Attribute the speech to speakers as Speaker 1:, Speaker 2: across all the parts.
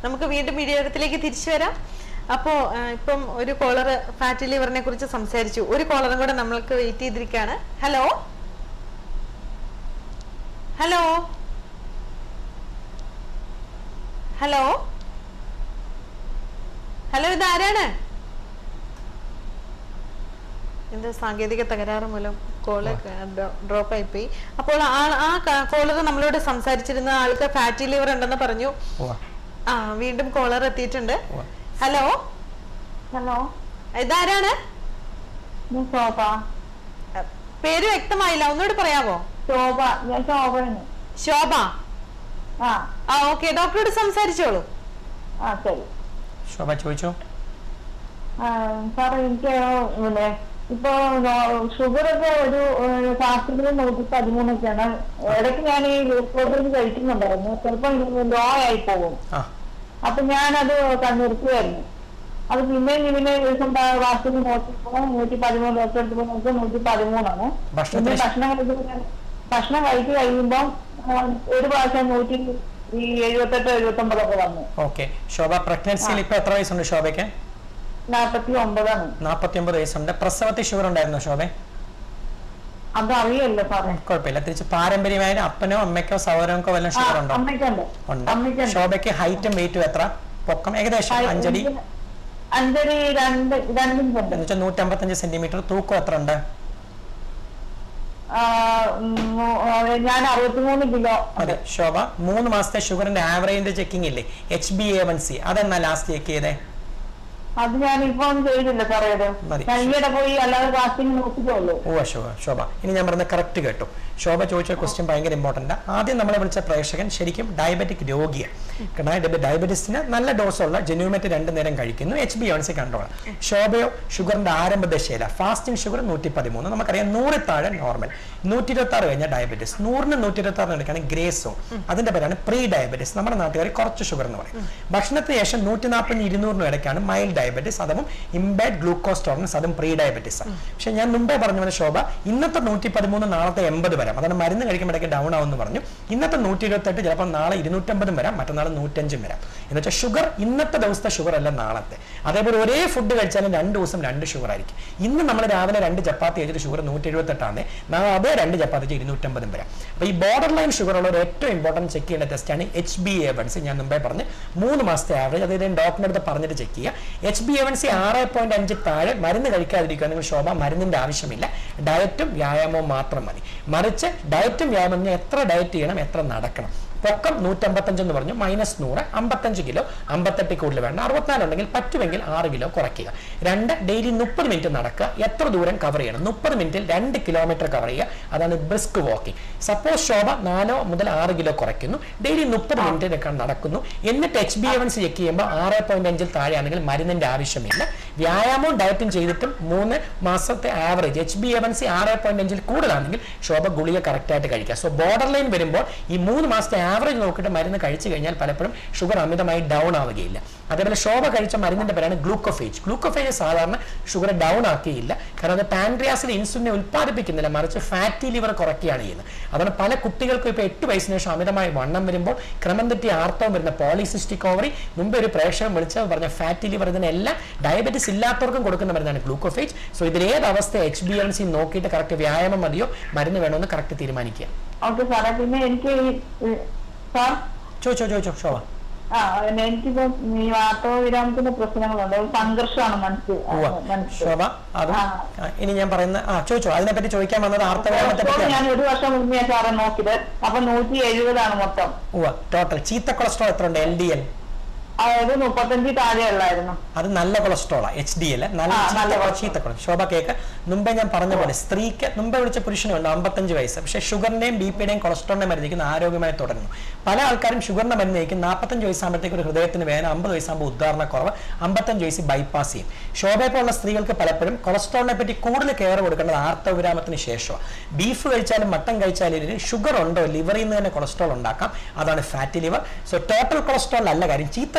Speaker 1: നമുക്ക് വീണ്ടും വീഡിയോത്തിലേക്ക് തിരിച്ചു വരാം അപ്പോൾ ഇപ്പം ഒരു കോളർ ഫാറ്റി ലിവറിനെ കുറിച്ച് സംസാരിച്ചു ഒരു കോളറും കൂടെ നമ്മൾക്ക് വെയിറ്റ് ചെയ്തിരിക്കുകയാണ് ഹലോ ഹലോ ഹലോ ഹലോ ഇതാരാണ് എന്തോ സാങ്കേതിക തകരാറ് മൂലം കോള് ഡ്രോപ്പ് ആയി പോയി അപ്പോൾ ആ ആ കോളർ നമ്മളോട് സംസാരിച്ചിരുന്ന ആൾക്ക് ഫാറ്റി ലിവർ ഉണ്ടെന്ന് പറഞ്ഞു
Speaker 2: ഉവ്വ.
Speaker 1: ആ വീണ്ടും കോളർ എത്തിയിട്ടുണ്ട്
Speaker 2: ഉവ്വ.
Speaker 1: ഹലോ
Speaker 3: ഹലോ
Speaker 1: ഇതാരാണ്
Speaker 3: ഞാൻ ശോഭ
Speaker 1: അഹ് പേര് വ്യക്തമായില്ല ഒന്നുകൂടി പറയാമോ
Speaker 3: ശോഭ ഞാൻ ശോഭയാണ്
Speaker 1: ശോഭ
Speaker 3: ആ
Speaker 1: ആ ഓക്കെ ഡോക്ടറോട് സംസാരിച്ചോളൂ
Speaker 3: ആ ശരി
Speaker 2: ശോഭ ചോദിച്ചോ
Speaker 3: ആ, സാറേ എനിക്ക് പിന്നെ ഇപ്പൊ ഷുഗർ ഒക്കെ ഒരു ഫാസ്റ്റിങ്ങിൽ നൂറ്റി പതിമൂന്നൊക്കെയാണ് ഇടയ്ക്ക് ഞാൻ ഈ ഗ്ലൂക്കോസ് കഴിക്കുന്നുണ്ടായിരുന്നു ചിലപ്പോൾ ലോ ആയി പോകും
Speaker 2: ആ
Speaker 3: അപ്പൊ ഞാനത് നിർത്തുമായിരുന്നു അത് പിന്നെയും പിന്നെ ദിവസം ഫാസ്റ്റിംഗ് നോക്കിയപ്പോ നൂറ്റി പതിമൂന്ന് ദിവസം എടുത്തപ്പോ നോക്കിയാൽ നൂറ്റി പതിമൂന്നാണ്
Speaker 2: ഭക്ഷണത്തിന്
Speaker 3: പിന്നെ ഭക്ഷണം കഴിച്ച് ഭക്ഷണം കഴിച്ച് കഴിയുമ്പോൾ ഒരു പ്രാവശ്യം നൂറ്റി ഈ എഴുപത്തെട്ട് എഴുപത്തൊമ്പതൊക്കെ വന്നു
Speaker 2: ഓക്കെ ശോഭ പ്രഗ്നൻസിയിൽ ഇപ്പൊ എത്ര വയസ്സുണ്ട് ശോഭയ്ക്ക്
Speaker 3: നാപ്പത്തി ഒമ്പതാണ്
Speaker 2: നാൽപ്പത്തി ഒമ്പത് വയസ്സുണ്ട് പ്രസവത്തിൽ ഷുഗർ ഉണ്ടായിരുന്നോ ശോഭ
Speaker 3: അതറിയല്ല സാറേ
Speaker 2: കുഴപ്പമില്ല തിരിച്ച് പാരമ്പര്യമായിട്ട് അപ്പനോ അമ്മയ്ക്കോ സഹോദരങ്ങൾക്കോ വല്ലതും
Speaker 3: ആ,
Speaker 2: ഷുഗർ ഉണ്ടോ
Speaker 3: അമ്മയ്ക്കുണ്ട്
Speaker 2: ഉണ്ട്
Speaker 3: അമ്മയ്ക്കുണ്ട്
Speaker 2: ശോഭയ്ക്ക് ഹൈറ്റും വെയിറ്റും എത്ര പൊക്കം ഏകദേശം അഞ്ചടി
Speaker 3: എനിക്ക് അഞ്ചടി രണ്ട് രണ്ടിഞ്ചുണ്ട്
Speaker 2: എന്ന് വെച്ചാൽ നൂറ്റമ്പത്തഞ്ച് സെന്റിമീറ്റർ തൂക്കം എത്ര ഉണ്ട്
Speaker 3: ആ, ഉം, ഞാൻ അറുപത്തിമൂന്ന് കിലോ
Speaker 2: അതെ ശോഭ മൂന്ന് മാസത്തെ ഷുഗറിന്റെ ആവറേജ് ചെക്കിംഗ് ഇല്ലേ H B A one C അതെന്നാ ലാസ്റ്റ് ചെക്ക് ചെയ്തേ
Speaker 3: അത് ഞാൻ ഇപ്പൊ ഒന്നും ചെയ്തില്ല സാറേ അത്
Speaker 2: മതി.
Speaker 3: ഞാൻ ഈയിടെ പോയി അല്ലാതെ ഫാസ്റ്റിംഗ് നോക്കിയിട്ടുള്ളൂ
Speaker 2: ഓ ശോഭ ശോഭ ഇനി ഞാൻ പറഞ്ഞ കറക്റ്റ് കേട്ടു ശോഭ ചോദിച്ച ക്വസ്റ്റ്യൻ ഭയങ്കര ഇമ്പോർട്ടൻ്റ് ആദ്യം നമ്മളെ വിളിച്ച പ്രേക്ഷകൻ ശരിക്കും ഡയബറ്റിക് രോഗിയാണ് കാരണം ഡയബറ്റീസിന് നല്ല ഡോസുള്ള ജെന്യൂമെറ്റ് രണ്ട് നേരം കഴിക്കുന്നു എച്ച് ബി ഓൺസി കൺട്രോൾ ശോഭയോ ഷുഗറിന്റെ ആരംഭ ദശയില ഫാസ്റ്റിംഗ് ഷുഗർ നൂറ്റി പതിമൂന്ന് നമുക്കറിയാം നൂറിൽ താഴെ നോർമൽ നൂറ്റി ഇരുപത്തി ആറ് കഴിഞ്ഞാൽ ഡയബറ്റീസ് നൂറിന് നൂറ്റി ഇരുപത്തി ആറിന് എടുക്കുകയാണ് ഗ്രേസോ അതിന്റെ പേരാണ് പ്രീ ഡയബറ്റീസ് നമ്മുടെ നാട്ടുകാർ കുറച്ച് ഷുഗർ എന്ന് പറയും ഭക്ഷണത്തിന് ശേഷം നൂറ്റി നാൽപ്പതിന് ഇരുന്നൂറിനും ഇടയ്ക്കാണ് മൈൽഡ് ഡയബറ്റീസ് അതും ഇംബാഡ് ഗ്ലൂക്കോസ് ടോളറൻസ് അതും പ്രീ ഡയബറ്റീസ് ആണ് പക്ഷെ ഞാൻ മുമ്പേ പറഞ്ഞ പോലെ ശോഭ ഇന്നത്തെ നൂറ്റി പതിമൂന്ന് നാളത്തെ എൺപത് വരാം അതാണ് മരുന്ന് കഴിക്കുമ്പോഴേക്ക് ഡൗൺ ആവുമെന്ന് പറഞ്ഞു ഇന്നത്തെ നൂറ്റി ഇരുപത്തെട്ട് ചിലപ്പോൾ നാളെ ഇരുന്നൂറ്റമ്പതും വരാം മറ്റന്നാൾ നൂറ്റഞ്ചും വരാം എന്ന് വെച്ചാൽ ഷുഗർ ഇന്നത്തെ ദിവസത്തെ ഷുഗർ അല്ല നാളത്തെ അതേപോലെ ഒരേ ഫുഡ് കഴിച്ചാലും രണ്ട് ദിവസം രണ്ട് ഷുഗർ ആയിരിക്കും ഇന്ന് നമ്മൾ രാവിലെ രണ്ട് ചപ്പാത്തി കഴിച്ചിട്ട് ഷുഗർ നൂറ്റി എഴുപത്തെട്ടാണ് നാളെ അതേ രണ്ട് ചപ്പാത്തി വെച്ച് ഇരുന്നൂറ്റമ്പതും വരാം അപ്പോൾ ഈ ബോർഡർ ലൈൻ ഷുഗർ ഉള്ള ഒരു ഏറ്റവും ഇമ്പോർട്ടൻറ്റ് ചെക്ക് ചെയ്യേണ്ട ടെസ്റ്റാണ് H B A one C ഞാൻ മുമ്പേ പറഞ്ഞ് മൂന്ന് മാസത്തെ ആവറേജ് അതായത് ഡോക്ടറിന്റെ അടുത്ത് പറഞ്ഞിട്ട് ചെക്ക് ചെയ്യുക H B A one C ആറ് പോയിന്റ് അഞ്ച് താഴെ മരുന്ന് കഴിക്കാതിരിക്കുക നിങ്ങൾ ശോഭ മരുന്നിന്റെ ആവശ്യമില്ല ഡയറ്റും വ്യായാമവും മാത്രം മതി മറിച്ച് ഡയറ്റും വ്യായാമം ഞാൻ എത്ര ഡയറ്റ് ചെയ്യണം എത്ര നടക്കണം പൊക്കം നൂറ്റമ്പത്തഞ്ച് എന്ന് പറഞ്ഞു മൈനസ് നൂറ് അമ്പത്തഞ്ച് കിലോ അമ്പത്തെട്ട് കൂടുതൽ വേണ്ട അറുപത്തിനാല് ഉണ്ടെങ്കിൽ പറ്റുമെങ്കിൽ ആറ് കിലോ കുറയ്ക്കുക രണ്ട് ഡെയിലി മുപ്പത് മിനിറ്റ് നടക്കുക എത്ര ദൂരം കവർ ചെയ്യണം മുപ്പത് മിനിറ്റിൽ രണ്ട് കിലോമീറ്റർ കവർ ചെയ്യുക അതാണ് ബ്രിസ്ക് വാക്കിംഗ് സപ്പോസ് ശോഭ നാലോ മുതൽ ആറ് കിലോ കുറയ്ക്കുന്നു ഡെയിലി മുപ്പത് മിനിറ്റിനൊക്കെ നടക്കുന്നു എന്നിട്ട് എച്ച് ബി എവൻസ് ചെക്ക് ചെയ്യുമ്പോൾ ആറ് പോയിന്റ് അഞ്ചിൽ താഴെയാണെങ്കിൽ മരുന്നിന്റെ ആവശ്യമില്ല വ്യായാമവും ഡയറ്റും ചെയ്തിട്ടും മൂന്ന് മാസത്തെ ആവറേജ് എച്ച് ബി എവൻസി ആറ് പോയിന്റ് അഞ്ചിൽ കൂടുതലാണെങ്കിൽ ശോഭ ഗുളിക കറക്റ്റായിട്ട് കഴിക്കുക സോ ബോർഡർ ലൈൻ വരുമ്പോൾ ഈ മൂന്ന് മാസത്തെ ആവറേജ് നോക്കിയിട്ട് മരുന്ന് കഴിച്ചു കഴിഞ്ഞാൽ പലപ്പോഴും ഷുഗർ അമിതമായി ഡൗൺ ആവുകയില്ല അതേപോലെ ശോഭ കഴിച്ച മരുന്നിന്റെ പേരാണ് ഗ്ലൂക്കോഫേജ് ഗ്ലൂക്കോഫേജ് സാധാരണ ഷുഗർ ഡൗൺ ആക്കിയില്ല കാരണം അത് പാൻക്രിയാസിൽ ഇൻസുലിനെ ഉൽപ്പാദിപ്പിക്കുന്നില്ല മറിച്ച് ഫാറ്റി ലിവർ കുറയ്ക്കുകയാണ് ചെയ്യുന്നത് അതാണ് പല കുട്ടികൾക്കും ഇപ്പോൾ എട്ട് വയസ്സിന് ശേഷം അമിതമായി വണ്ണം വരുമ്പോൾ ക്രമം തെറ്റി ആർത്തവം വരുന്ന പോളിസിസ്റ്റിക് ഓവറി മുമ്പ് ഒരു പ്രേക്ഷകൻ വിളിച്ച് പറഞ്ഞ ഫാറ്റി ലിവർ ഇതിനെല്ലാം ഡയബറ്റിസ് ഇല്ലാത്തവർക്കും കൊടുക്കുന്ന മരുന്നാണ് ഗ്ലൂക്കോഫേജ് സോ ഇതിൽ ഏത് അവസ്ഥ എച്ച് ബി എൻ സി നോക്കിയിട്ട് കറക്റ്റ് വ്യായാമം മതിയോ മരുന്ന് വേണമെന്ന് കറക്റ്റ് തീരുമാനിക്കുക
Speaker 3: ഓക്കെ സാറേ പിന്നെ എനിക്ക് ഈ- ഈ- സാർ
Speaker 2: ചോദിച്ചോ ചോദിച്ചോ ശോഭ
Speaker 3: ആ പിന്നെ എനിക്കിപ്പോ ഈ വാർത്താവിരാമത്തിന്റെ പ്രശ്നങ്ങളുണ്ട് ഒരു സംഘർഷമാണ് മനസ്സിൽ
Speaker 2: ഉവ്വ.
Speaker 3: മനസ്സിൽ
Speaker 2: ശോഭ അത്
Speaker 3: ആ.
Speaker 2: ആ, ഇനി ഞാൻ പറയുന്ന ആ ചോദിച്ചോ അതിനെപ്പറ്റി ചോദിക്കാൻ വന്നത് ആർത്തവത്തെ
Speaker 3: കൊളസ്ട്രോൾ
Speaker 2: പറ്റിയാണ്
Speaker 3: ഞാൻ ഒരു വർഷം മുന്നേ സാറേ നോക്കിയത് അപ്പൊ നൂറ്റി എഴുപതാണ് മൊത്തം
Speaker 2: ടോട്ടൽ ചീത്ത കൊളസ്ട്രോൾ എത്ര ഉണ്ട് എൽ ഡി എൽ
Speaker 3: അതായത് മുപ്പത്തഞ്ച് താഴെ ഉള്ളായിരുന്നു
Speaker 2: അത് നല്ല കൊളസ്ട്രോളാ എച്ച് ഡി എൽ നല്ല
Speaker 3: ആ,
Speaker 2: ചീത്ത
Speaker 3: നല്ല
Speaker 2: കൊള- ചീത്ത കൊള ശോഭ കേക്ക് മുമ്പേ ഞാൻ പറഞ്ഞ പോലെ സ്ത്രീക്ക് മുമ്പേ വിളിച്ച പുരുഷനുണ്ട് അമ്പത്തഞ്ച് വയസ്സ് പക്ഷേ ഷുഗറിന്റെയും ബി പിയുടെയും കൊളസ്ട്രോളിന്റെ മരുന്ന് കഴിക്കുന്ന ആരോഗ്യമായി തുടരുന്നു പല ആൾക്കാരും ഷുഗറിന്റെ മരുന്ന് കഴിക്കും നാൽപ്പത്തഞ്ച് വയസ്സാകുമ്പോഴത്തേക്ക് ഒരു ഹൃദയത്തിന് വേദന അമ്പത് വയസ്സാകുമ്പോൾ ഉദ്ധാരണക്കുറവ് അമ്പത്തഞ്ച് വയസ്സ് ബൈപ്പാസ് ചെയ്യും ശോഭയെ പോലുള്ള സ്ത്രീകൾക്ക് പലപ്പോഴും കൊളസ്ട്രോളിനെ പറ്റി കൂടുതൽ കെയർ കൊടുക്കേണ്ടത് ആർത്തവിരാമത്തിന് ശേഷമാണ് ബീഫ് കഴിച്ചാലും മട്ടൻ കഴിച്ചാലും ഇതിന് ഷുഗർ ഉണ്ടോ ലിവറിൽ നിന്ന് തന്നെ കൊളസ്ട്രോൾ ഉണ്ടാക്കാം അതാണ് fatty liver so total cholesterol അല്ല കാര്യം ചീത്ത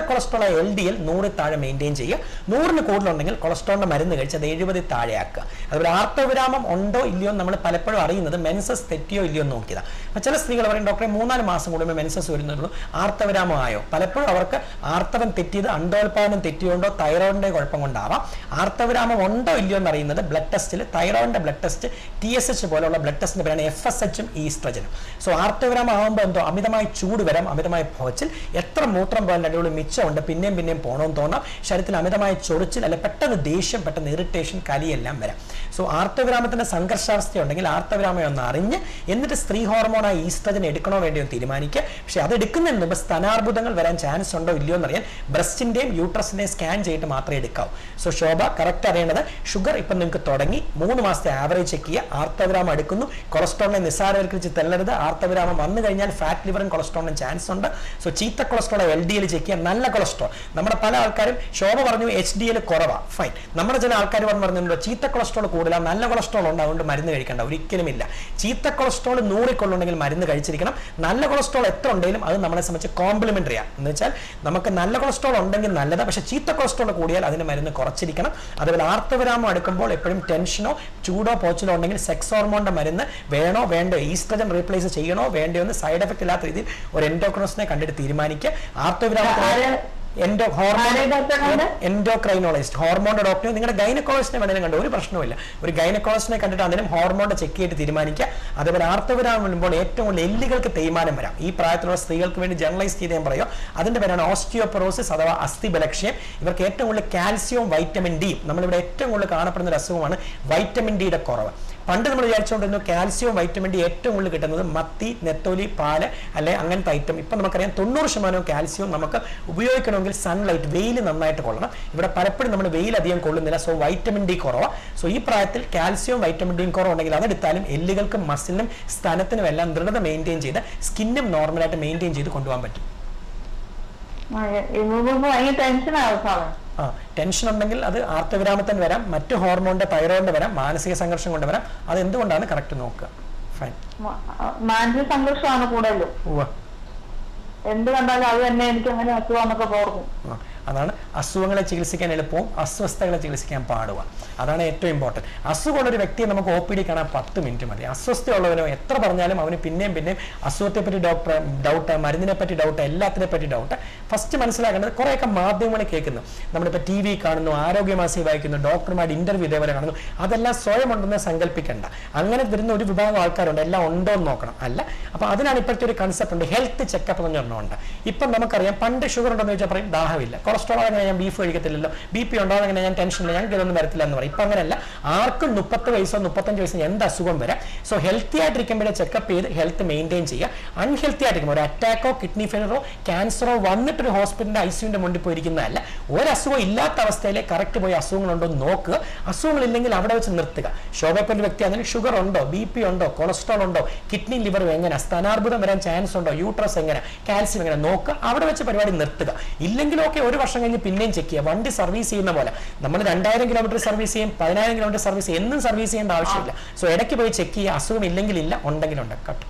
Speaker 2: കൊളസ്ട്രോൾ എൽ ഡി എൽ നൂറിൽ താഴെ മെയിൻറ്റെയിൻ ചെയ്യുക നൂറിന് കൂടുതലുണ്ടെങ്കിൽ കൊളസ്ട്രോളിന്റെ മരുന്ന് കഴിച്ച് അത് എഴുപതിൽ താഴെയാക്കുക അതുപോലെ ആർത്തവിരാമം ഉണ്ടോ ഇല്ലയോ എന്ന് നമ്മൾ പലപ്പോഴും അറിയുന്നത് മെൻസസ് തെറ്റിയോ ഇല്ലയോ എന്ന് നോക്കിയതാണ് അപ്പൊ ചില സ്ത്രീകൾ പറയും ഡോക്ടറെ മൂന്നാല് മാസം കൂടുമ്പോൾ മെൻസസ് വരുന്നുള്ളൂ ആർത്തവിരാമം ആയോ പലപ്പോഴും അവർക്ക് ആർത്തവം തെറ്റിയത് അണ്ടോൽപാദനം തെറ്റിയോണ്ടോ തൈറോയിഡിന്റെ കുഴപ്പം കൊണ്ടാവാം ആർത്തവിരാമം ഉണ്ടോ ഇല്ലയോ എന്ന് അറിയുന്നത് ബ്ലഡ് ടെസ്റ്റിൽ തൈറോയിഡിന്റെ blood test T S H പോലുള്ള ബ്ലഡ് ടെസ്റ്റിന്റെ പേരാണ് എഫ് എസ് എച്ചും ഈസ്ട്രജനും സോ ആർത്തവിരാമം ആകുമ്പോൾ എന്തോ അമിതമായി ചൂട് വരാം അമിതമായി പോച്ചിൽ എത്ര മൂത്രം പോയാലും അടിപൊളി മിച്ചമുണ്ട് പിന്നെയും പിന്നെയും പോകണമെന്ന് തോന്നാം ശരീരത്തിൽ അമിതമായ ചൊറിച്ചിൽ അല്ലെ പെട്ടെന്ന് ദേഷ്യം പെട്ടെന്ന് ഇറിറ്റേഷൻ കലിയെല്ലാം വരാം സോ ആർത്തവിരാമത്തിന്റെ സംഘർഷാവസ്ഥ ഉണ്ടെങ്കിൽ ആർത്തവിരാമം ഒന്ന് അറിഞ്ഞ് എന്നിട്ട് സ്ത്രീ ഹോർമോണായ ഈസ്ട്രജൻ എടുക്കണോ വേണ്ടിയോ തീരുമാനിക്കുക പക്ഷെ അത് എടുക്കുന്നതിന് മുമ്പ് സ്ഥാനാർബുദങ്ങൾ വരാൻ ചാൻസ് ഉണ്ടോ ഇല്ലയോ എന്നറിയാൻ ബ്രസ്റ്റിന്റെയും യൂട്രസിന്റെയും സ്കാൻ ചെയ്തിട്ട് മാത്രമേ എടുക്കാവൂ സോ ശോഭ കറക്റ്റ് അറിയേണ്ടത് ഷുഗർ ഇപ്പം നിങ്ങൾക്ക് തുടങ്ങി മൂന്ന് മാസത്തെ ആവറേജ് ചെക്ക് ചെയ്യുക ആർത്തവിരാമം എടുക്കുന്നു കൊളസ്ട്രോളിനെ നിസ്സാരവൽക്കരിച്ച് തെല്ലരുത് ആർത്തവിരാമം വന്നു കഴിഞ്ഞാൽ ഫാറ്റ് ലിവറും കൊളസ്ട്രോളിനും ചാൻസ് ഉണ്ട് സോ ചീത്ത cholesterol L D L check ചെയ്യുക നല്ല കൊളസ്ട്രോൾ നമ്മുടെ പല ആൾക്കാരും ശോഭ പറഞ്ഞു എച്ച് ഡി എൽ കുറവാണ് ഫൈൻ നമ്മുടെ ചില ആൾക്കാർ പറഞ്ഞു പറഞ്ഞിട്ടുണ്ടോ ചീത്ത കൊളസ്ട്രോൾ കൂടുതലാണ് നല്ല കൊളസ്ട്രോൾ ഉണ്ട് അതുകൊണ്ട് മരുന്ന് കഴിക്കേണ്ട ഒരിക്കലുമില്ല ചീത്ത കൊളസ്ട്രോൾ നൂറിക്കൊള്ളുണ്ടെങ്കിൽ മരുന്ന് കഴിച്ചിരിക്കണം നല്ല കൊളസ്ട്രോൾ എത്ര ഉണ്ടെങ്കിലും അത് നമ്മളെ സംബന്ധിച്ച് കോംപ്ലിമെന്ററി ആണ് എന്ന് വെച്ചാൽ നമുക്ക് നല്ല കൊളസ്ട്രോൾ ഉണ്ടെങ്കിൽ നല്ലത് പക്ഷെ ചീത്ത കൊളസ്ട്രോൾ കൂടിയാൽ അതിന് മരുന്ന് കുറച്ചിരിക്കണം അതുപോലെ ആർത്തവിരാമം എടുക്കുമ്പോൾ എപ്പോഴും ടെൻഷനോ ചൂടോ പോച്ചിലോ ഉണ്ടെങ്കിൽ സെക്സ് ഹോർമോണിന്റെ മരുന്ന് വേണോ വേണ്ടോ ഈസ്ട്രജൻ റീപ്ലേസ് ചെയ്യണോ വേണ്ടയോ എന്ന് സൈഡ് എഫക്ട് ഇല്ലാത്ത രീതിയിൽ ഒരു എൻഡോക്രോസിനെ കണ്ടിട്ട് തീരുമാനിക്കുക ആർത്തവിരാമത്തിന്
Speaker 3: ആര്-
Speaker 2: എൻഡോ ഹോർമോൺ
Speaker 3: ആരെ ഡോക്ടറെ കണ്ടത്?
Speaker 2: എൻഡോക്രൈനോളജിസ്റ്റ് ഹോർമോണിന്റെ ഡോക്ടറെ നിങ്ങളുടെ ഗൈനക്കോളജിസ്റ്റിനെ വേണമെങ്കിലും കണ്ടു ഒരു പ്രശ്നവുമില്ല ഒരു ഗൈനക്കോളജിസ്റ്റിനെ കണ്ടിട്ട് അതിനും ഹോർമോണിന്റെ ചെക്ക് ചെയ്തിട്ട് തീരുമാനിക്കുക അതേപോലെ ആർത്തവിരാമം വരുമ്പോൾ ഏറ്റവും കൂടുതൽ എല്ലുകൾക്ക് തേയ്മാനം വരാം ഈ പ്രായത്തിലുള്ള സ്ത്രീകൾക്ക് വേണ്ടി ജനറലൈസ് ചെയ്ത് ഞാൻ പറയുക അതിന്റെ പേരാണ് ഓസ്റ്റിയോപൊറോസിസ് അഥവാ അസ്ഥിബലക്ഷ്യം ഇവർക്ക് ഏറ്റവും കൂടുതൽ കാൽസ്യവും വൈറ്റമിൻ ഡിയും നമ്മളിവിടെ ഏറ്റവും കൂടുതൽ കാണപ്പെടുന്ന ഒരു അസുഖമാണ് വൈറ്റമിൻ ഡിയുടെ കുറവ് പണ്ട് നമ്മൾ വിചാരിച്ചുകൊണ്ടിരുന്നു കാൽസ്യവും വൈറ്റമിൻ ഡി ഏറ്റവും കൂടുതൽ കിട്ടുന്നത് മത്തി നെത്തോലി പാല് അല്ലെ അങ്ങനത്തെ ഐറ്റം ഇപ്പം നമുക്കറിയാം തൊണ്ണൂറ് ശതമാനവും കാൽസ്യവും നമുക്ക് ഉപയോഗിക്കണമെങ്കിൽ സൺലൈറ്റ് വെയിൽ നന്നായിട്ട് കൊള്ളണം ഇവിടെ പലപ്പോഴും നമ്മൾ വെയിൽ അധികം കൊള്ളുന്നില്ല സോ വൈറ്റമിൻ ഡി കുറവാണ് സോ ഈ പ്രായത്തിൽ കാൽസ്യവും വൈറ്റമിൻ ഡിയും കുറവുണ്ടെങ്കിൽ അതെടുത്താലും എല്ലുകൾക്കും മസിലിനും സ്ഥലത്തിനും എല്ലാം ദൃഢത മെയിൻറ്റെയിൻ ചെയ്ത് സ്കിന്നും നോർമലായിട്ട് മെയിൻറ്റെയിൻ ചെയ്ത് കൊണ്ടുപോകാൻ പറ്റും
Speaker 3: ആ, ഇപ്പൊ ഭയങ്കര ടെൻഷനാവും സാറേ
Speaker 2: ആ ടെൻഷൻ ഉണ്ടെങ്കിൽ അത് ആർത്തവിരാമത്തിന് വരാം മറ്റു ഹോർമോണിന്റെ തൈറോയിഡിന്റെ വരാം മാനസിക സംഘർഷം കൊണ്ട് വരാം അത് എന്തുകൊണ്ടാണ് കറക്റ്റ് നോക്കുക ഫൈൻ
Speaker 3: മ- ആ, മാനസിക സംഘർഷമാണ് കൂടുതലും
Speaker 2: ഉവ്വ
Speaker 3: എന്ത് കണ്ടാലും അത് തന്നെ എനിക്ക് അങ്ങനെ അസുഖമെന്നൊക്കെ തോർക്കും
Speaker 2: ആ, അതാണ് അസുഖങ്ങളെ ചികിത്സിക്കാൻ എളുപ്പവും അസ്വസ്ഥതകളെ ചികിത്സിക്കാൻ പാടുക അതാണ് ഏറ്റവും ഇമ്പോർട്ടൻറ്റ് അസുഖമുള്ള ഒരു വ്യക്തിയെ നമുക്ക് ഒ പി ഡി കാണാൻ പത്ത് മിനിറ്റ് മതി അസ്വസ്ഥയുള്ളവനോ എത്ര പറഞ്ഞാലും അവന് പിന്നെയും പിന്നെയും അസുഖത്തെ പറ്റി ഡോക്ടർ ഡൗട്ട് മരുന്നിനെ പറ്റി ഡൗട്ട് എല്ലാത്തിനെ പറ്റി ഡൗട്ട് ഫസ്റ്റ് മനസ്സിലാക്കേണ്ടത് കുറേയൊക്കെ മാധ്യമങ്ങളിൽ കേൾക്കുന്നു നമ്മളിപ്പോൾ ടി വി കാണുന്നു ആരോഗ്യമാസി വായിക്കുന്നു ഡോക്ടർമാരുടെ ഇന്റർവ്യൂ ഇതേപോലെ കാണുന്നു അതെല്ലാം സ്വയം ഉണ്ടെന്ന് സങ്കല്പിക്കേണ്ട അങ്ങനെ വരുന്ന ഒരു വിഭാഗം ആൾക്കാരുണ്ട് എല്ലാം ഉണ്ടോ എന്ന് നോക്കണം അല്ല അപ്പൊ അതിനാണ് ഇപ്പോഴത്തെ ഒരു കൺസെപ്റ്റ് ഉണ്ട് ഹെൽത്ത് ചെക്കപ്പ് എന്ന് പറഞ്ഞുകൊണ്ട് ഇപ്പം നമുക്കറിയാം പണ്ട് ഷുഗർ ഉണ്ടെന്ന് ചോദിച്ചാൽ പറയും ദാഹമില്ല കൊളസ്ട്രോൾ അങ്ങനെ ഞാൻ ബീഫ് കഴിക്കത്തില്ലല്ലോ ബി പി ഉണ്ടോ അങ്ങനെ ഞാൻ ടെൻഷനില്ല ഞങ്ങൾക്ക് ഇതൊന്നും വരത്തില്ല എന്ന് പറയും ഇപ്പം അങ്ങനെയല്ല ആർക്കും മുപ്പത്ത് വയസ്സോ മുപ്പത്തഞ്ച് വയസ്സോ എന്ത് അസുഖം വരാം സോ ഹെൽത്തി ആയിട്ടിരിക്കുമ്പോഴേ ചെക്കപ്പ് ചെയ്ത് ഹെൽത്ത് മെയിൻറ്റെയിൻ ചെയ്യുക അൺഹെൽത്തി ആയിട്ടിരിക്കുമ്പോൾ ഒരു അറ്റാക്കോ കിഡ്നി ഫെയിലറോ ക്യാൻസറോ വന്നിട്ടൊരു ഹോസ്പിറ്റലിന്റെ ഐ സിയുടെ മുന്നിൽ പോയിരിക്കുന്നതല്ല ഒരു അസുഖം ഇല്ലാത്ത അവസ്ഥയിൽ കറക്റ്റ് പോയി അസുഖങ്ങളുണ്ടോ എന്ന് നോക്കുക അസുഖങ്ങളില്ലെങ്കിൽ അവിടെ വെച്ച് നിർത്തുക ശോഭപ്പെട്ട ഒരു വ്യക്തി അതിന് ഷുഗർ ഉണ്ടോ ബി പി ഉണ്ടോ കൊളസ്ട്രോൾ ഉണ്ടോ കിഡ്നി ലിവർ എങ്ങനെ സ്ഥാനാർബുദം വരാൻ ചാൻസ് ഉണ്ടോ യൂട്രസ് എങ്ങനെ കാൽസ്യം എങ്ങനെ നോക്കുക അവിടെ വെച്ച് പരിപാടി നിർത്തുക ഇല്ലെങ്കിൽ ഓക്കെ ഒരു വർഷം കഴിഞ്ഞ് പിന്നെയും ചെക്ക് ചെയ്യുക വണ്ടി സർവീസ് ചെയ്യുന്ന പോലെ നമ്മൾ രണ്ടായിരം കിലോമീറ്റർ സർവീസ് ചെയ്യും പതിനായിരം കിലോമീറ്റർ സർവീസ് ചെയ്യും എന്നും സർവീസ് ചെയ്യേണ്ട ആവശ്യമില്ല സോ ഇടയ്ക്ക് പോയി ചെക്ക് ചെയ്യുക അസുഖം ഇല്ലെങ്കിൽ ഇല്ല ഉണ്ടെങ്കിലുണ്ട് കട്ട്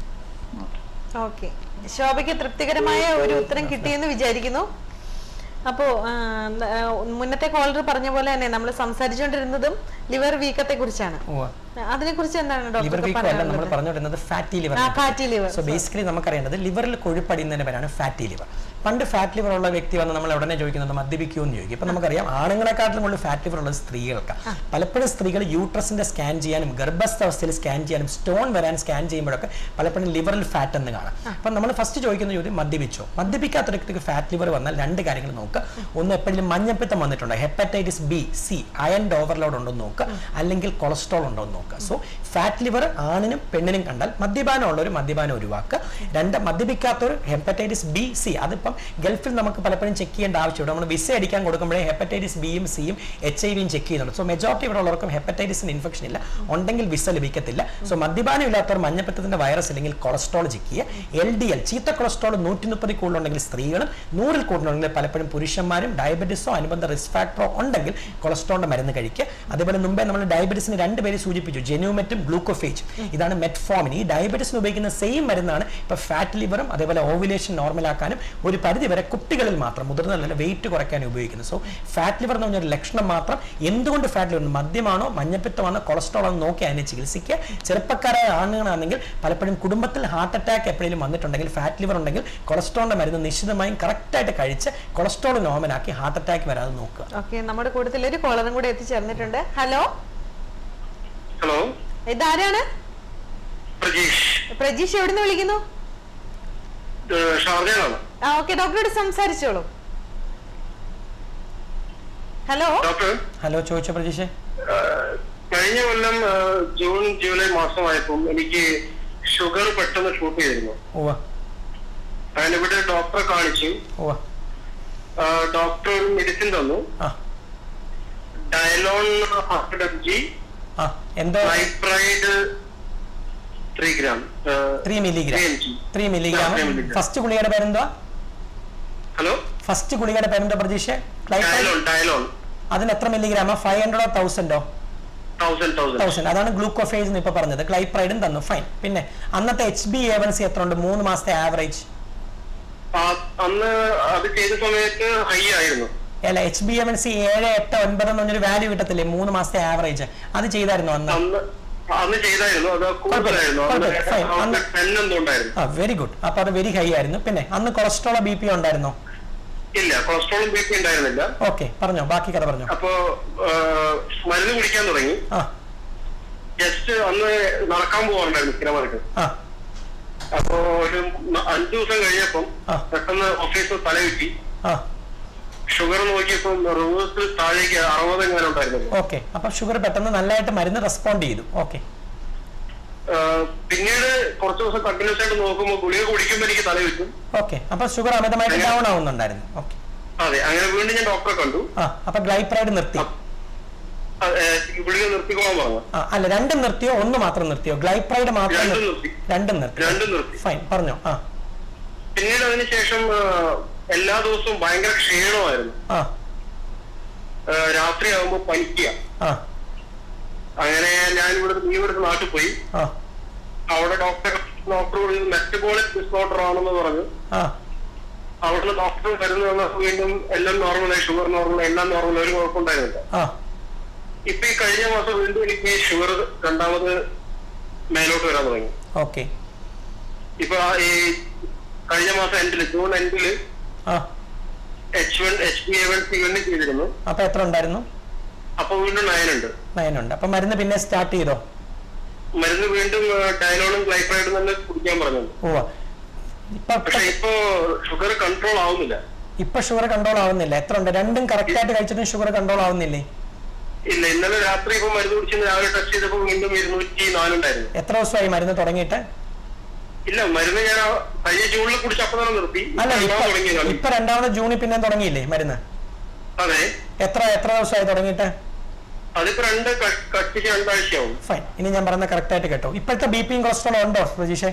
Speaker 1: ഓക്കെ ശോഭയ്ക്ക് തൃപ്തികരമായ ഒരു ഉത്തരം കിട്ടിയെന്ന് വിചാരിക്കുന്നു അപ്പോ ആ, ന- ആ, മുന്നത്തെ കോളർ പറഞ്ഞ പോലെ തന്നെ നമ്മൾ സംസാരിച്ചുകൊണ്ടിരുന്നതും ലിവർ വീക്കത്തെ കുറിച്ചാണ് അതിനെ കുറിച്ച് എന്താണ്
Speaker 2: ലിവർ
Speaker 1: ഡോക്ടർ
Speaker 2: വീക്ക് അല്ല നമ്മൾ
Speaker 1: പറയാനുള്ളത്
Speaker 2: പറഞ്ഞുകൊണ്ടിരുന്നത് ഫാറ്റി ലിവർ
Speaker 1: ആ ഫാറ്റി ലിവർ
Speaker 2: സോ ബേസിക്കലി നമുക്കറിയേണ്ടത് ലിവറിൽ കൊഴുപ്പടിയുന്നതിന് പേരാണ് ഫാറ്റി ലിവർ പണ്ട് ഫാറ്റ് ലിവർ ഉള്ള വ്യക്തി വന്ന് നമ്മൾ ഉടനെ ചോദിക്കുന്നത് മദ്യപിക്കുമോ എന്ന് ചോദിക്കും ഇപ്പൊ നമുക്കറിയാം ആണുങ്ങളെക്കാട്ടിലും കൂടുതൽ ഫാറ്റ് ലിവർ ഉള്ളത് സ്ത്രീകൾക്ക് പലപ്പോഴും സ്ത്രീകൾ യൂട്രസിന്റെ സ്കാൻ ചെയ്യാനും ഗർഭസ്ഥാവസ്ഥയിൽ സ്കാൻ ചെയ്യാനും സ്റ്റോൺ വരാൻ സ്കാൻ ചെയ്യുമ്പോഴൊക്കെ പലപ്പോഴും ലിവറിൽ ഫാറ്റ് എന്ന് കാണാം അപ്പൊ നമ്മൾ ഫസ്റ്റ് ചോദിക്കുന്ന ചോദ്യം മദ്യപിച്ചോ മദ്യപിക്കാത്ത വ്യക്തിക്ക് ഫാറ്റ് ലിവർ വന്നാൽ രണ്ട് കാര്യങ്ങൾ നോക്കുക ഒന്ന് എപ്പോഴും മഞ്ഞപ്പിത്തം വന്നിട്ടുണ്ടോ hepatitis B C iron overload ഉണ്ടോ എന്ന് നോക്കുക അല്ലെങ്കിൽ കൊളസ്ട്രോൾ ഉണ്ടോ എന്ന് നോക്കുക സോ ഫാറ്റ് ലിവർ ആണിനും പെണ്ണിനും കണ്ടാൽ മദ്യപാനം ഉള്ളവർ മദ്യപാനം ഒഴിവാക്കുക രണ്ട് മദ്യപിക്കാത്തവർ ഹെപ്പറ്റൈറ്റിസ് ബി സി അതിപ്പം ഗൾഫിൽ നമുക്ക് പലപ്പോഴും ചെക്ക് ചെയ്യേണ്ട ആവശ്യമുണ്ട് നമ്മൾ വിസ അടിക്കാൻ കൊടുക്കുമ്പോഴേ ഹെപ്പറ്റൈറ്റിസ് ബിയും സിയും എച്ച് ഐ വിയും ചെക്ക് ചെയ്യുന്നുണ്ട് സോ മെജോറിറ്റി ഇവിടെ ഉള്ളവർക്കും ഹെപ്പറ്റൈറ്റിസിന് ഇൻഫെക്ഷൻ ഇല്ല ഉണ്ടെങ്കിൽ വിസ ലഭിക്കത്തില്ല സോ മദ്യപാനം ഇല്ലാത്തവർ മഞ്ഞപ്പിത്തത്തിന്റെ വൈറസ് അല്ലെങ്കിൽ കൊളസ്ട്രോൾ ചെക്ക് ചെയ്യുക എൽ ഡി എൽ ചീത്ത കൊളസ്ട്രോൾ നൂറ്റി മുപ്പതിൽ കൂടുതലുണ്ടെങ്കിൽ സ്ത്രീകളും നൂറിൽ കൂടുതലുണ്ടെങ്കിൽ പലപ്പോഴും പുരുഷന്മാരും ഡയബറ്റീസോ അനുബന്ധ റിസ്ക് ഫാക്ടറോ ഉണ്ടെങ്കിൽ കൊളസ്ട്രോളിന്റെ മരുന്ന് കഴിക്കുക അതേപോലെ മുമ്പേ നമ്മൾ ഡയബറ്റീസിന് രണ്ട് പേര് സൂചിപ്പിച്ചു ടു ജെനുമെറ്റും ഗ്ലൂക്കോഫേജും ഇതാണ് മെറ്റ്ഫോമിൻ ഈ ഡയബറ്റീസിന് ഉപയോഗിക്കുന്ന സെയിം മരുന്നാണ് ഇപ്പൊ ഫാറ്റ് ലിവറും അതേപോലെ ഓവുലേഷൻ നോർമലാക്കാനും ഒരു പരിധി വരെ കുട്ടികളിൽ മാത്രം മുതിർന്നതല്ല വെയിറ്റ് കുറയ്ക്കാനും ഉപയോഗിക്കുന്നത് സോ ഫാറ്റ് ലിവർ എന്ന് പറഞ്ഞൊരു ലക്ഷണം മാത്രം എന്തുകൊണ്ട് ഫാറ്റ് ലിവർ മദ്യമാണോ മഞ്ഞപ്പിത്തമാണോ കൊളസ്ട്രോൾ ആണോ നോക്കി അതിനെ ചികിത്സിക്കുക ചെറുപ്പക്കാരായ ആണുങ്ങളാണെങ്കിൽ പലപ്പോഴും കുടുംബത്തിൽ ഹാർട്ട് അറ്റാക്ക് എപ്പോഴെങ്കിലും വന്നിട്ടുണ്ടെങ്കിൽ ഫാറ്റ് ലിവർ ഉണ്ടെങ്കിൽ കൊളസ്ട്രോളിന്റെ മരുന്ന് നിശ്ചിതമായും കറക്റ്റായിട്ട് കഴിച്ച് കൊളസ്ട്രോൾ നോർമലാക്കി ഹാർട്ട് അറ്റാക്ക് വരാതെ നോക്കുക
Speaker 1: ഓക്കെ നമ്മുടെ കൂട്ടത്തിൽ ഒരു കോളറും കൂടെ എത്തിച്ചേർന്നിട്ടുണ്ട് ഹലോ
Speaker 4: ഹലോ
Speaker 1: ഇതാരാണ്
Speaker 4: പ്രജീഷ്
Speaker 1: പ്രജീഷ് എവിടുന്ന് വിളിക്കുന്നു
Speaker 4: ഷാർജയിലാണ്
Speaker 1: ആ ഓക്കെ ഡോക്ടറോട് സംസാരിച്ചോളൂ ഹലോ
Speaker 4: ഡോക്ടർ
Speaker 2: ഹലോ ചോദിച്ചോ പ്രതീക്ഷ
Speaker 4: ഏഹ്, കഴിഞ്ഞ കൊല്ലം ഏഹ്, ജൂൺ ജൂലൈ മാസമായപ്പം എനിക്ക് ഷുഗർ പെട്ടെന്ന് ഷൂട്ട് ചെയ്തിരുന്നു
Speaker 2: ഓവ
Speaker 4: ഞാനിവിടെ ഡോക്ടറെ കാണിച്ചു
Speaker 2: ഓവ
Speaker 4: ഏഹ്, ഡോക്ടർ ഒരു മെഡിസിൻ തന്നു
Speaker 2: ആ
Speaker 4: ഡയലോൺ ഹൺഡ്രഡ് എം ജി
Speaker 2: ആ എന്തോ
Speaker 4: ലൈപ്രൈഡ് three gram
Speaker 2: three milligram
Speaker 4: three M G
Speaker 2: three milligram
Speaker 4: three milligram.
Speaker 2: First ഗുളികയുടെ പേരെന്തുവാ
Speaker 4: ഹലോ
Speaker 2: ഫസ്റ്റ് ഗുളികയുടെ പേരെന്താ പ്രതീക്ഷ
Speaker 4: ഡയലോൺ ഡയലോൺ
Speaker 2: അതിന് എത്ര മില്ലിഗ്രാമോ ഫൈവ് ഹൺഡ്രഡോ തൗസൻഡോ
Speaker 4: തൗസൻഡ് തൗസൻഡ്
Speaker 2: തൗസൻഡ് അതാണ് ഗ്ലൂക്കോഫേസ് എന്ന് ഇപ്പൊ പറഞ്ഞത് ഗ്ലൈപ്രൈഡും തന്നു ഫൈൻ പിന്നെ അന്നത്തെ H B A one C എത്ര ഉണ്ട് മൂന്ന് മാസത്തെ ആവറേജ്
Speaker 4: അന്ന് അത് ചെയ്ത സമയത്ത് ഹൈ ആയിരുന്നു
Speaker 2: അല്ല H B A one C ഏഴ് എട്ട് ഒൻപത് എന്ന് പറഞ്ഞൊരു വാല്യൂ കിട്ടത്തില്ലേ മൂന്ന് മാസത്തെ ആവറേജ് അത് ചെയ്തായിരുന്നു അന്ന്
Speaker 4: അന്ന് അന്ന് ചെയ്തായിരുന്നു അത് കൂടുതലായിരുന്നു അന്ന്
Speaker 2: കുഴപ്പമില്ല, fine. അന്ന്
Speaker 4: ടെൻ എന്തോ ഉണ്ടായിരുന്നു
Speaker 2: ആ വെരി ഗുഡ് അപ്പൊ അത് വെരി ഹൈ ആയിരുന്നു പിന്നെ അന്ന് കൊളസ്ട്രോളോ ബി പി ഉണ്ടായിരുന്നോ
Speaker 4: ഇല്ല കൊളസ്ട്രോളും ബി പി ഉണ്ടായിരുന്നില്ല
Speaker 2: ഓക്കെ പറഞ്ഞോ ബാക്കി കഥ പറഞ്ഞോ
Speaker 4: അപ്പോ ആ, മരുന്ന് കുടിക്കാൻ തുടങ്ങി
Speaker 2: ആ
Speaker 4: ജസ്റ്റ് അന്ന് നടക്കാൻ പോകാറുണ്ടായിരുന്നു സ്ഥിരമായിട്ട്
Speaker 2: ആ
Speaker 4: അപ്പോ ഒരു ന- അഞ്ചു ദിവസം കഴിഞ്ഞപ്പം
Speaker 2: ആ.
Speaker 4: പെട്ടെന്ന് ഓഫീസിൽ തല കിട്ടി
Speaker 2: ആ
Speaker 4: ഷുഗർ നോക്കിയപ്പോ റിവേഴ്സിൽ താഴേക്ക് അറുപത് എങ്ങനെ ഉണ്ടായിരുന്നു
Speaker 2: ഓക്കെ അപ്പൊ ഷുഗർ പെട്ടെന്ന് നല്ലതായിട്ട് മരുന്ന് റെസ്പോണ്ട് ചെയ്തു ഓക്കെ
Speaker 4: പിന്നീട് കുറച്ച് ദിവസം കണ്ടിന്യൂസ് ആയിട്ട് നോക്കുമ്പോൾ ഗുളിക കുടിക്കുമ്പോൾ എനിക്ക് തല കിട്ടും
Speaker 2: ഓക്കെ അപ്പൊ ഷുഗർ അമിതമായിട്ട് ഡൗൺ ആവുന്നുണ്ടായിരുന്നു ഓക്കെ
Speaker 4: അതെ അങ്ങനെ വീണ്ടും ഞാൻ ഡോക്ടറെ കണ്ടു
Speaker 2: ആ അപ്പൊ ഗ്ലൈപ്രൈഡ് നിർത്തി
Speaker 4: ആ, ഏ, ഗുളിക നിർത്തിക്കോളാൻ പറഞ്ഞു
Speaker 2: ആ അല്ല രണ്ടും നിർത്തിയോ ഒന്ന് മാത്രം നിർത്തിയോ ഗ്ലൈപ്രൈഡ് മാത്രം
Speaker 4: രണ്ടും
Speaker 2: നിർ-
Speaker 4: നിർത്തി.
Speaker 2: രണ്ടും നിർത്തി
Speaker 4: രണ്ടും നിർത്തി
Speaker 2: ഫൈൻ പറഞ്ഞോ ആ
Speaker 4: പിന്നീട് അതിനുശേഷം ആ, എല്ലാ ദിവസവും ഭയങ്കര ക്ഷീണമായിരുന്നു
Speaker 2: ആ
Speaker 4: ആ, രാത്രിയാകുമ്പോൾ പനിക്കുക
Speaker 2: ആ
Speaker 4: അങ്ങനെ ഞാൻ ഇവിടെ നീ ഇവിടുത്തെ നാട്ടിൽ പോയി
Speaker 2: ആ
Speaker 4: അവിടെ ഡോക്ടർ ഡോക്ടർ മെറ്റബോളിക് ഡിസോർഡർ ആണെന്ന് പറഞ്ഞു
Speaker 2: ആ
Speaker 4: അവിടുന്ന് ഡോക്ടർ മരുന്ന് തന്നപ്പോൾ വീണ്ടും എല്ലാം നോർമലായി ഷുഗർ നോർമൽ എല്ലാം നോർമൽ ഒരു കുഴപ്പമുണ്ടായിരുന്നില്ല
Speaker 2: ആ
Speaker 4: ഇപ്പൊ ഈ കഴിഞ്ഞ മാസം വീണ്ടും എനിക്ക് ഷുഗർ രണ്ടാമത് മേലോട്ട് വരാൻ തുടങ്ങി
Speaker 2: ഓക്കെ
Speaker 4: ഇപ്പൊ ആ ഈ കഴിഞ്ഞ മാസം എൻഡില് ജൂൺ എൻഡില്
Speaker 2: ആ
Speaker 4: H one H B A one C one ചെയ്തിരുന്നു
Speaker 2: അപ്പൊ എത്ര ഉണ്ടായിരുന്നു
Speaker 4: അപ്പൊ വീണ്ടും നയൻ ഉണ്ട്
Speaker 2: നയൻ ഉണ്ട് അപ്പൊ മരുന്ന് പിന്നെ സ്റ്റാർട്ട് ചെയ്തോ
Speaker 4: മരുന്ന് വീണ്ടും ഡയലോണും ഗ്ലൈഫൈഡും തന്നെ കുടിക്കാൻ പറഞ്ഞു
Speaker 2: ഓ ഇപ്പൊ
Speaker 4: പക്ഷെ ഇപ്പൊ ഷുഗർ കൺട്രോൾ ആവുന്നില്ല
Speaker 2: ഇപ്പൊ ഷുഗർ കൺട്രോൾ ആവുന്നില്ല എത്ര ഉണ്ട് രണ്ടും കറക്റ്റ് ആയിട്ട് കഴിച്ചിട്ടും ഷുഗർ കൺട്രോൾ ആവുന്നില്ലേ
Speaker 4: ഇല്ല ഇന്നലെ രാത്രി ഇപ്പൊ മരുന്ന് കുടിച്ച് രാവിലെ ടെസ്റ്റ് ചെയ്തപ്പോ വീണ്ടും ഇരുന്നൂറ്റി നാലുണ്ടായിരുന്നു
Speaker 2: എത്ര ദിവസമായി മരുന്ന് തുടങ്ങിയിട്ട്
Speaker 4: ഇല്ല മരുന്ന് ഞാൻ ആ കഴിഞ്ഞ ജൂണിൽ കുടിച്ച് അപ്പൊ തന്നെ നിർത്തി
Speaker 2: അല്ല
Speaker 4: ഇപ്പൊ
Speaker 2: ഇപ്പൊ
Speaker 4: തുടങ്ങിയതാണ്
Speaker 2: ഇപ്പൊ രണ്ടാമത് ജൂണിൽ പിന്നെ തുടങ്ങിയില്ലേ മരുന്ന്
Speaker 4: അതെ
Speaker 2: എത്ര എത്ര ദിവസമായി തുടങ്ങിയിട്ട്
Speaker 4: അതിപ്പോ രണ്ട് ക- കഷ്ടിച്ച് രണ്ടാഴ്ചയാവും
Speaker 2: ഫൈൻ ഇനി ഞാൻ പറയുന്ന കറക്റ്റ് ആയിട്ട് കേട്ടോ ഇപ്പോഴത്തെ ബി പിയും കൊളസ്ട്രോളും ഉണ്ടോ രജീഷേ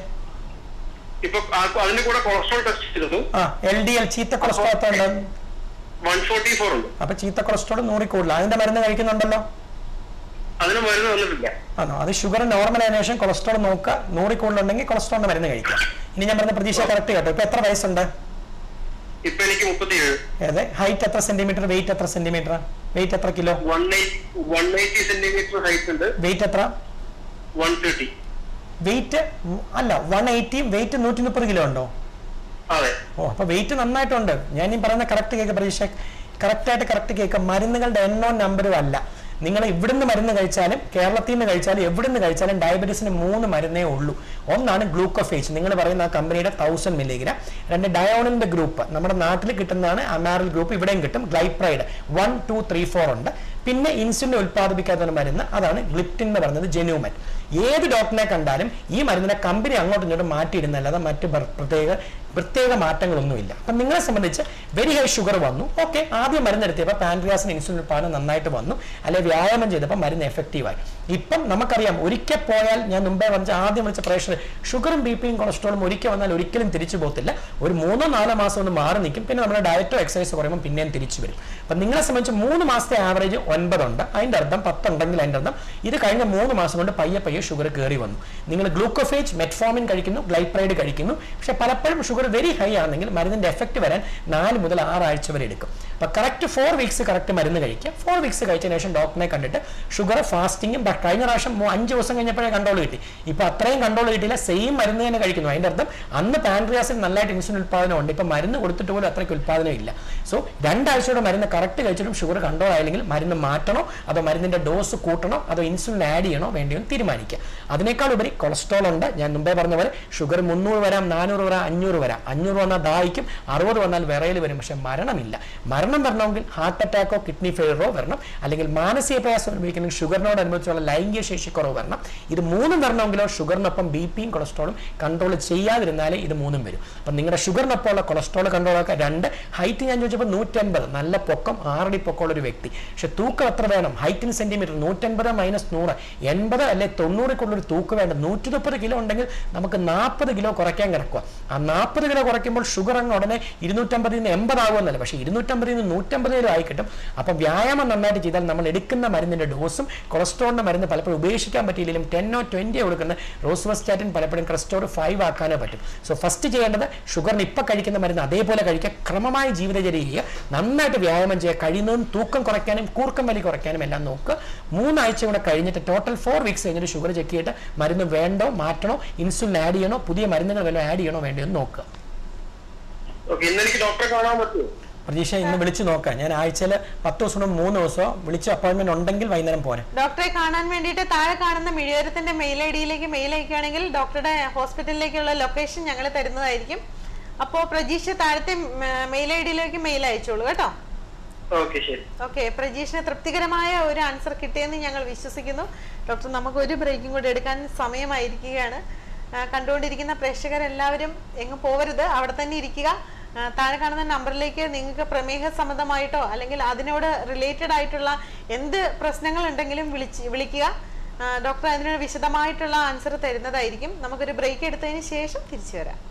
Speaker 4: ഇപ്പൊ ആ- അതിന്റെ കൂടെ കൊളസ്ട്രോൾ ടെസ്റ്റ് ചെയ്തത്
Speaker 2: ആ എൽ ഡി എൽ ചീത്ത കൊളസ്ട്രോൾ എത്ര ഉണ്ട്
Speaker 4: വൺ ഫോർട്ടി ഫോർ ഉണ്ട്
Speaker 2: അപ്പൊ ചീത്ത കൊളസ്ട്രോൾ നൂറിൽ കൂടുതൽ അതിന്റെ മരുന്ന് കഴിക്കുന്നുണ്ടല്ലോ
Speaker 4: അതിന് മരുന്ന് തന്നിട്ടില്ല
Speaker 2: ആണോ അത് ഷുഗർ നോർമൽ ആയതിനു ശേഷം കൊളസ്ട്രോൾ നോക്കുക നൂറിൽ കൂടുതലുണ്ടെങ്കിൽ കൊളസ്ട്രോളിന്റെ മരുന്ന് കഴിക്കുക ഇനി ഞാൻ പറഞ്ഞ പ്രതീക്ഷ കറക്റ്റ് കേട്ടോ ഇപ്പൊ എത്ര വയസ്സുണ്ട്
Speaker 4: ഇപ്പൊ എനിക്ക് മുപ്പത്തിയേഴ്
Speaker 2: അതെ ഹൈറ്റ് എത്ര സെന്റിമീറ്റർ വെയിറ്റ് എത്ര സെന്റിമീറ്റർ വെയിറ്റ് എത്ര kilo
Speaker 4: one eighty one eighty centimetre height ഉണ്ട്
Speaker 2: വെയിറ്റ് എത്ര
Speaker 4: വൺ തേർട്ടി
Speaker 2: വെയിറ്റ് അല്ല വൺ എയ്റ്റി വെയിറ്റ് നൂറ്റി മുപ്പത് കിലോ ഉണ്ടോ
Speaker 4: അതെ
Speaker 2: ഓ അപ്പൊ വെയിറ്റ് നന്നായിട്ടുണ്ട് ഞാൻ ഈ പറയുന്ന കറക്റ്റ് കേക്ക് പ്രതീക്ഷ കറക്റ്റ് ആയിട്ട് കറക്റ്റ് കേക്ക് മരുന്നുകളുടെ എണ്ണവും നമ്പറും അല്ല നിങ്ങൾ ഇവിടുന്ന് മരുന്ന് കഴിച്ചാലും കേരളത്തിൽ നിന്ന് കഴിച്ചാലും എവിടുന്ന് കഴിച്ചാലും ഡയബറ്റീസിന് മൂന്ന് മരുന്നേ ഉള്ളൂ ഒന്നാണ് ഗ്ലൂക്കോഫേസ് നിങ്ങൾ പറയുന്ന ആ കമ്പനിയുടെ തൗസൻഡ് മില്ലിഗ്രാം രണ്ട് ഡയോണിന്റെ ഗ്രൂപ്പ് നമ്മുടെ നാട്ടിൽ കിട്ടുന്നതാണ് അമാരൽ ഗ്രൂപ്പ് ഇവിടെയും കിട്ടും ഗ്ലൈപ്രൈഡ് വൺ ടു ത്രീ ഫോർ ഉണ്ട് പിന്നെ ഇൻസുലിൻ ഉത്പാദിപ്പിക്കാത്ത ഒരു മരുന്ന് അതാണ് ഗ്ലിപ്റ്റിൻ എന്ന് പറയുന്നത് ജെന്യൂമൻ ഏത് ഡോക്ടറിനെ കണ്ടാലും ഈ മരുന്നിനെ കമ്പനി അങ്ങോട്ടും ഇങ്ങോട്ടും മാറ്റിയിടുന്നല്ലാതെ മറ്റ് പ്ര- പ്രത്യേക പ്രത്യേക മാറ്റങ്ങളൊന്നുമില്ല അപ്പം നിങ്ങളെ സംബന്ധിച്ച് വെരി ഹൈ ഷുഗർ വന്നു ഓക്കെ ആദ്യം മരുന്ന് എടുത്തിയപ്പോൾ പാൻക്രിയാസിന് ഇൻസുലിൻ ഉത്പാദനം നന്നായിട്ട് വന്നു അല്ലെ വ്യായാമം ചെയ്തപ്പോൾ മരുന്ന് എഫക്റ്റീവായി ഇപ്പം നമുക്കറിയാം ഒരിക്കൽ പോയാൽ ഞാൻ മുമ്പേ പറഞ്ഞ ആദ്യം വിളിച്ച പ്രേഷർ ഷുഗറും ബി പിയും കൊളസ്ട്രോളും ഒരിക്കൽ വന്നാൽ ഒരിക്കലും തിരിച്ചു പോകത്തില്ല ഒരു മൂന്നോ നാലോ മാസം ഒന്ന് മാറി നിൽക്കും പിന്നെ നമ്മുടെ ഡയറ്റോ എക്സസൈസ് പറയുമ്പോൾ പിന്നെയും തിരിച്ചു വരും അപ്പം നിങ്ങളെ സംബന്ധിച്ച് മൂന്ന് മാസത്തെ ആവറേജ് ഒൻപതുണ്ട് അതിന്റെ അർത്ഥം പത്തുണ്ടെങ്കിൽ അതിന്റെ അർത്ഥം ഇത് കഴിഞ്ഞ മൂന്ന് മാസം കൊണ്ട് പയ്യെ പയ്യെ ഷുഗർ കയറി വന്നു നിങ്ങൾ ഗ്ലൂക്കോഫേജ് മെറ്റ്ഫോമിൻ കഴിക്കുന്നു ഗ്ലൈപ്രൈഡ് കഴിക്കുന്നു പക്ഷെ പലപ്പോഴും ഷുഗർ വെരി ഹൈ ആണെങ്കിൽ മരുന്നിന്റെ എഫക്റ്റ് വരാൻ നാല് മുതൽ ആറ് ആഴ്ച വരെ എടുക്കും അപ്പൊ കറക്റ്റ് ഫോർ വീക്സ് കറക്റ്റ് മരുന്ന് കഴിക്കുക ഫോർ വീക്സ് കഴിച്ചതിന് ശേഷം ഡോക്ടറിനെ കണ്ടിട്ട് ഷുഗർ ഫാസ്റ്റിങ്ങും കഴിഞ്ഞ പ്രാവശ്യം മൂ- അഞ്ച് ദിവസം കഴിഞ്ഞപ്പോഴേ കൺട്രോൾ കിട്ടി ഇപ്പൊ അത്രയും കൺട്രോൾ കിട്ടിയില്ല സെയിം മരുന്ന് തന്നെ കഴിക്കുന്നു അതിന്റെ അർത്ഥം അന്ന് പാൻക്രിയാസിൽ നല്ലതായിട്ട് ഇൻസുലിൻ ഉത്പാദനം ഉണ്ട് ഇപ്പൊ മരുന്ന് കൊടുത്തിട്ട് പോലും അത്രയ്ക്ക് ഉത്പാദനം ഇല്ല സോ രണ്ടാഴ്ചയുടെ മരുന്ന് കറക്റ്റ് കഴിച്ചിട്ടും ഷുഗർ കൺട്രോൾ ആയില്ലെങ്കിൽ മരുന്ന് മാറ്റണോ അതോ മരുന്നിന്റെ ഡോസ് കൂട്ടണോ അതോ ഇൻസുലിൻ ആഡ് ചെയ്യണോ വേണ്ടിയോ എന്ന് തീരുമാനിക്കുക അതിനേക്കാൾ ഉപരി കൊളസ്ട്രോൾ ഉണ്ട് ഞാൻ മുമ്പേ പറഞ്ഞ പോലെ ഷുഗർ മുന്നൂറ് വരാം നാനൂറ് വരാം അഞ്ഞൂറ് വരാം അഞ്ഞൂറ് വന്നാൽ ദാഹിക്കും അറുപത് വന്നാൽ വിറയൽ വരും പക്ഷെ മരണമില്ല മരണം വരണമെങ്കിൽ ഹാർട്ട് അറ്റാക്കോ കിഡ്നി ഫെയിലറോ വരണം അല്ലെങ്കിൽ മാനസിക പ്രയാസം അനുഭവിക്കണമെങ്കിൽ ഷുഗറിനോടനുബന്ധിച്ചുള്ള ലൈംഗിക ശേഷി കുറവ് വരണം ഇത് മൂന്നും വരണമെങ്കിലോ ഷുഗറിനൊപ്പം ബി പിയും കൊളസ്ട്രോളും കൺട്രോൾ ചെയ്യാതിരുന്നാലേ ഇത് മൂന്നും വരും അപ്പം നിങ്ങളുടെ ഷുഗറിനൊപ്പമുള്ള കൊളസ്ട്രോൾ കൺട്രോൾ ഒക്കെ രണ്ട് ഹൈറ്റ് ഞാൻ ചോദിച്ചപ്പോൾ നൂറ്റൻപത് നല്ല പൊക്കം ആറടി പൊക്കമുള്ള ഒരു വ്യക്തി പക്ഷെ തൂക്കം എത്ര വേണം ഹൈറ്റിന് സെന്റിമീറ്റർ നൂറ്റൻപത് മൈനസ് നൂറ് എൺപത് അല്ലെ തൊണ്ണൂറിക്കുള്ളൊരു തൂക്ക് വേണ്ട നൂറ്റി മുപ്പത് കിലോ ഉണ്ടെങ്കിൽ നമുക്ക് നാൽപ്പത് കിലോ കുറയ്ക്കാൻ കിടക്കുക ആ നാൽപ്പത് കിലോ കുറയ്ക്കുമ്പോൾ ഷുഗർ അങ്ങ് ഉടനെ ഇരുന്നൂറ്റമ്പതിൽ നിന്ന് എൺപതാകുമെന്നല്ല പക്ഷേ ഇരുന്നൂറ്റമ്പതിൽ നിന്ന് നൂറ്റമ്പതിലും ആയി കിട്ടും അപ്പം വ്യായാമം നന്നായിട്ട് ചെയ്താൽ നമ്മൾ എടുക്കുന്ന മരുന്നിന്റെ ഡോസും കൊളസ്ട്രോളിന്റെ മരുന്ന് പലപ്പോഴും ഉപേക്ഷിക്കാൻ പറ്റിയില്ലെങ്കിലും ടെന്നോ ട്വന്റിയോ കൊടുക്കുന്ന റോസ്വസ്റ്റാറ്റിൻ പലപ്പോഴും കൊളസ്ട്രോൾ ഫൈവ് ആക്കാനേ പറ്റും സോ ഫസ്റ്റ് ചെയ്യേണ്ടത് ഷുഗറിന് ഇപ്പം കഴിക്കുന്ന മരുന്ന് അതേപോലെ കഴിക്കുക ക്രമമായ ജീവിതചര്യ ചെയ്യുക നന്നായിട്ട് വ്യായാമം ചെയ്യുക കഴിയുന്നതും തൂക്കം കുറയ്ക്കാനും കൂർക്കം വലി കുറയ്ക്കാനും എല്ലാം നോക്കുക മൂന്നാഴ്ച കൂടെ കഴിഞ്ഞിട്ട് ടോട്ടൽ ഫോർ വീക്സ് കഴിഞ്ഞിട്ട് ഷുഗർ ചെക്ക് ചെയ്തിട്ട് മരുന്ന് വേണ്ടോ മാറ്റണോ ഇൻസുലിൻ ആഡ് ചെയ്യണോ പുതിയ മരുന്നുകൾ വല്ലതും ആഡ് ചെയ്യണോ വേണ്ടോ എന്ന് നോക്കുക
Speaker 4: ഓക്കെ ഇന്ന് എനിക്ക് ഡോക്ടറെ കാണാൻ പറ്റുമോ
Speaker 2: പ്രതീക്ഷ ഇന്ന് വിളിച്ചു നോക്കാം ഞാൻ ആഴ്ചയിൽ പത്ത് ദിവസം കൊണ്ട് മൂന്ന് ദിവസമോ വിളിച്ച് അപ്പോയിന്റ്മെന്റ് ഉണ്ടെങ്കിൽ വൈകുന്നേരം പോരെ
Speaker 1: ഡോക്ടറെ കാണാൻ വേണ്ടിയിട്ട് താഴെ കാണുന്ന മിഴിയോരത്തിന്റെ മെയിൽ ഐ ഡിയിലേക്ക് മെയിൽ അയക്കുകയാണെങ്കിൽ ഡോക്ടറുടെ ഹോസ്പിറ്റലിലേക്കുള്ള ലൊക്കേഷൻ ഞങ്ങൾ തരുന്നതായിരിക്കും അപ്പോൾ പ്രജീഷ് താഴത്തെ മെയിൽ ഐ ഡിയിലേക്ക് മെയിൽ അയച്ചോളൂ കേട്ടോ
Speaker 4: ഓക്കെ ശരി
Speaker 1: ഓക്കെ പ്രജീഷിന് തൃപ്തികരമായ ഒരു ആൻസർ കിട്ടിയെന്ന് ഞങ്ങൾ വിശ്വസിക്കുന്നു ഡോക്ടർ നമുക്ക് ഒരു ബ്രേക്കും കൂടെ എടുക്കാൻ സമയമായിരിക്കുകയാണ് ആ, കണ്ടുകൊണ്ടിരിക്കുന്ന പ്രേക്ഷകരെല്ലാവരും എങ്ങും പോവരുത് അവിടെ തന്നെ ഇരിക്കുക ആ, താഴെ കാണുന്ന നമ്പറിലേക്ക് നിങ്ങൾക്ക് പ്രമേഹ സംബന്ധമായിട്ടോ അല്ലെങ്കിൽ അതിനോട് റിലേറ്റഡ് ആയിട്ടുള്ള എന്ത് പ്രശ്നങ്ങൾ ഉണ്ടെങ്കിലും വിളിച്ച് വിളിക്കുക ആ, ഡോക്ടർ അതിനൊരു വിശദമായിട്ടുള്ള ആൻസർ തരുന്നതായിരിക്കും നമുക്കൊരു ബ്രേക്ക് എടുത്തതിന് ശേഷം തിരിച്ചു വരാം